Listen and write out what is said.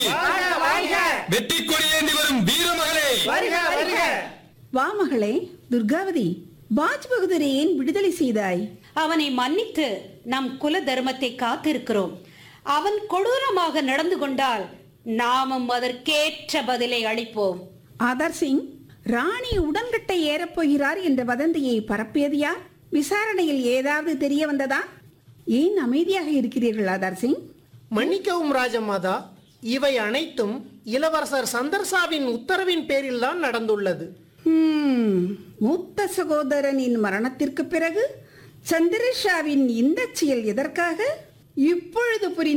வெற்றி கொடியேந்தி வரும் வீரமகளே வருக வருக வா மகளே துர்காவதி பாஜ் பகதூரை ஏன் விடுதலை செய்தாய் அவனை மன்னித்து நம் குல தர்மத்தை காத்திருக்கிறோம் அவன் கொடூரமாக நடந்து கொண்டால் நாமும் அதற்கேற்ற பதிலை அளிப்போம் ஆதார் சிங் ராணி உடன்கட்டை ஏறப் போகிறார் என்ற வதந்தியை பரப்பியது யார் விசாரணையில் ஏதாவது தெரிய வந்ததா ஏன் அமைதியாக இருக்கிறீர்கள் ஆதார் சிங் மன்னிக்கவும் ராஜமாதா இவை அனைத்தும் இளவரசர் சந்தர்சாவின் உத்தரவின் பேரில் தான் நடந்துள்ளது ஹம், மூத்த சகோதரனின் மரணத்திற்கு பிறகு சந்திரஷாவின் இந்த செயல் எதற்காக இப்பொழுது புரிந்து